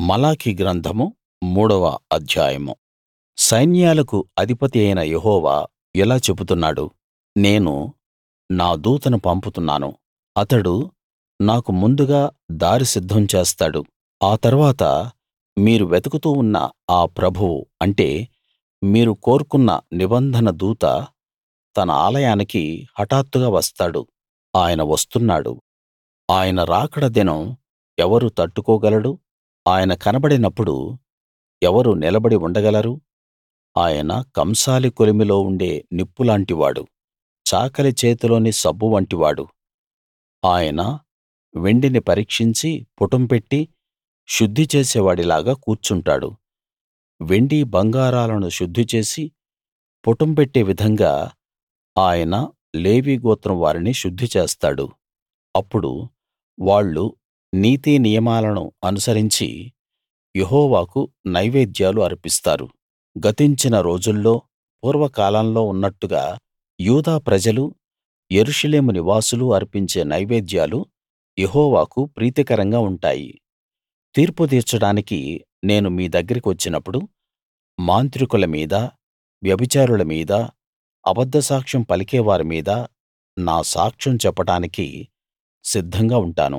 మలాకి గ్రంథము మూడవ అధ్యాయము సైన్యాలకు అధిపతియైన యెహోవా ఇలా చెబుతున్నాడు నేను నా దూతను పంపుతున్నాను అతడు నాకు ముందుగా దారి సిద్ధం చేస్తాడు ఆ తరువాత మీరు వెతుకుతూ ఉన్న ఆ ప్రభువు అంటే మీరు కోరుకున్న నిబంధన దూత తన ఆలయానికి హఠాత్తుగా వస్తాడు ఆయన వస్తున్నాడు ఆయన రాకడ దినం ఎవరు తట్టుకోగలడు ఆయన కనబడినప్పుడు ఎవరు నిలబడి ఉండగలరు ఆయన కంసాలి కొలిమిలో ఉండే నిప్పులాంటివాడు చాకలి చేతిలోని సబ్బు వంటివాడు ఆయన వెండిని పరీక్షించి పుటం పెట్టి శుద్ధి చేసేవాడిలాగా కూర్చుంటాడు వెండి బంగారాలను శుద్ధి చేసి పుటం పెట్టే విధంగా ఆయన లేవీ గోత్రం వారిని శుద్ధి చేస్తాడు అప్పుడు వాళ్ళు నీతి నియమాలను అనుసరించి యెహోవాకు నైవేద్యాలు అర్పిస్తారు గతించిన రోజుల్లో పూర్వకాలంలో ఉన్నట్టుగా యూదా ప్రజలు యెరూషలేము నివాసులు అర్పించే నైవేద్యాలు యెహోవాకు ప్రీతికరంగా ఉంటాయి తీర్పు తీర్చడానికి నేను మీ దగ్గరికి వచ్చినప్పుడు మాంత్రికుల మీద వ్యభిచారుల మీద అబద్ద సాక్ష్యం పలికేవారి మీద నా సాక్ష్యం చెప్పడానికి సిద్ధంగా ఉంటాను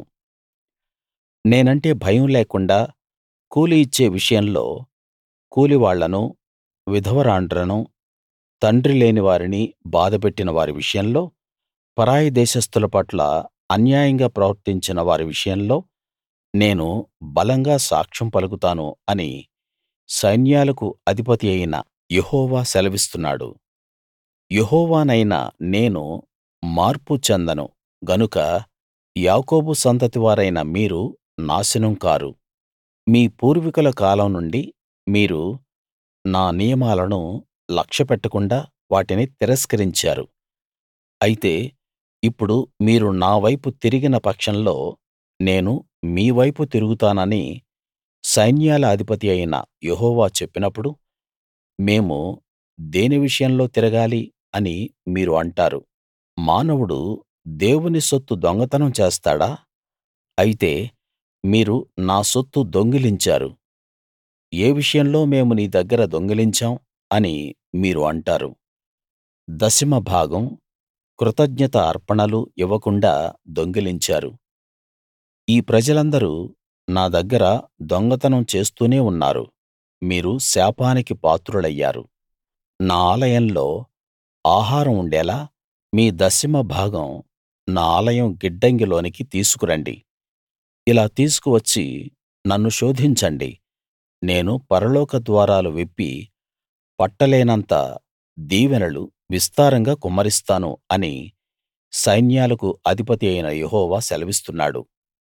నేనంటే భయం లేకుండా కూలి ఇచ్చే విషయంలో కూలివాళ్ళను విధవరాండ్రను తండ్రి లేని వారిని బాధపెట్టిన వారి విషయంలో పరాయి దేశస్థుల పట్ల అన్యాయంగా ప్రవర్తించిన వారి విషయంలో నేను బలంగా సాక్ష్యం పలుకుతాను అని సైన్యాలకు అధిపతి అయిన యెహోవా సెలవిస్తున్నాడు యెహోవానైన నేను మార్పు చెందను గనుక యాకోబు సంతతి వారైన మీరు నాశనం కారు మీ పూర్వీకుల కాలం నుండి మీరు నా నియమాలను లక్ష్యపెట్టకుండా వాటిని తిరస్కరించారు అయితే ఇప్పుడు మీరు నా వైపు తిరిగిన పక్షంలో నేను మీ వైపు తిరుగుతానని సైన్యాల అధిపతి అయిన యెహోవా చెప్పినప్పుడు మేము దేని విషయంలో తిరగాలి అని మీరు అంటారు మానవుడు దేవుని సొత్తు దొంగతనం చేస్తాడా అయితే మీరు నా సొత్తు దొంగిలించారు ఏ విషయంలో మేము నీ దగ్గర దొంగిలించాం అని మీరు అంటారు దశమ భాగం కృతజ్ఞత అర్పణలు ఇవ్వకుండా దొంగిలించారు ఈ ప్రజలందరూ నా దగ్గర దొంగతనం చేస్తూనే ఉన్నారు మీరు శాపానికి పాత్రులయ్యారు నా ఆలయంలో ఆహారం ఉండేలా మీ దశమ భాగం నా ఆలయం గిడ్డంగిలోనికి తీసుకురండి ఇలా తీసుకువచ్చి నన్ను శోధించండి నేను పరలోక ద్వారాలు విప్పి పట్టలేనంత దీవెనలు విస్తారంగా కుమ్మరిస్తాను అని సైన్యాలకు అధిపతి అయిన యెహోవా సెలవిస్తున్నాడు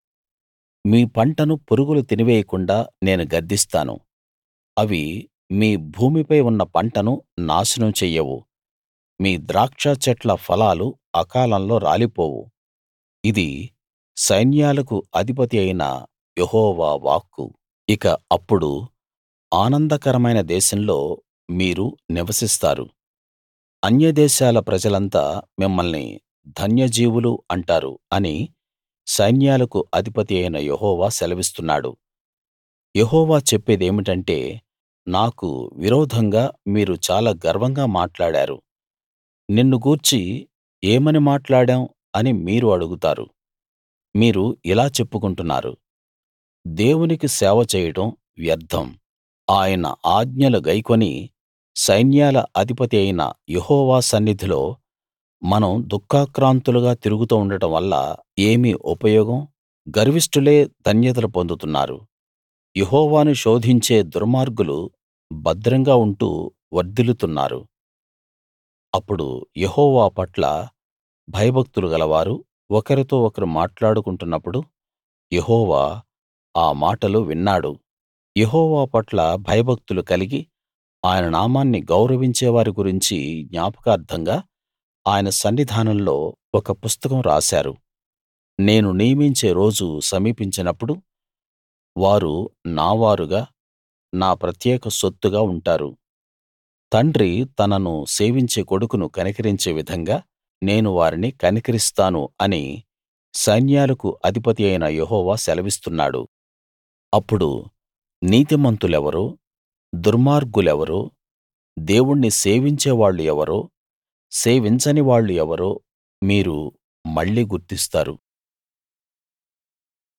మీ పంటను పురుగులు తినివేయకుండా నేను గద్దిస్తాను అవి మీ భూమిపై ఉన్న పంటను నాశనం చెయ్యవు మీ ద్రాక్ష చెట్ల ఫలాలు అకాలంలో రాలిపోవు ఇది సైన్యాలకు అధిపతి అయిన యెహోవా వాక్కు ఇక అప్పుడు ఆనందకరమైన దేశంలో మీరు నివసిస్తారు అన్యదేశాల ప్రజలంతా మిమ్మల్ని ధన్యజీవులు అంటారు అని సైన్యాలకు అధిపతి అయిన యెహోవా సెలవిస్తున్నాడు యెహోవా చెప్పేదేమిటంటే నాకు విరోధంగా మీరు చాలా గర్వంగా మాట్లాడారు నిన్ను గూర్చి ఏమని మాట్లాడాం అని మీరు అడుగుతారు మీరు ఇలా చెప్పుకుంటున్నారు దేవునికి సేవ చేయడం వ్యర్థం ఆయన ఆజ్ఞలు గైకొని సైన్యాల అధిపతి అయిన యెహోవా సన్నిధిలో మనం దుఃఖాక్రాంతులుగా తిరుగుతూ ఉండటం వల్ల ఏమి ఉపయోగం గర్విష్ఠులే ధన్యతలు పొందుతున్నారు యెహోవాను శోధించే దుర్మార్గులు భద్రంగా ఉంటూ వర్ధిల్లుతున్నారు అప్పుడు యెహోవా పట్ల భయభక్తులు గలవారు ఒకరితో ఒకరు మాట్లాడుకుంటున్నప్పుడు యెహోవా ఆ మాటలు విన్నాడు యెహోవా పట్ల భయభక్తులు కలిగి ఆయన నామాన్ని గౌరవించే వారి గురించి జ్ఞాపకార్థంగా ఆయన సన్నిధానంలో ఒక పుస్తకం రాశారు నేను నియమించే రోజు సమీపించినప్పుడు వారు నా వారుగా నా ప్రత్యేక సొత్తుగా ఉంటారు తండ్రి తనను సేవించే కొడుకును కనికరించే విధంగా నేను వారిని కనికరిస్తాను అని సైన్యాలకు అధిపతి అయిన యెహోవా సెలవిస్తున్నాడు అప్పుడు నీతిమంతులెవరో దుర్మార్గులెవరో దేవుణ్ణి సేవించేవాళ్ళు ఎవరో సేవించని వాళ్ళు ఎవరో మీరు మళ్ళీ గుర్తిస్తారు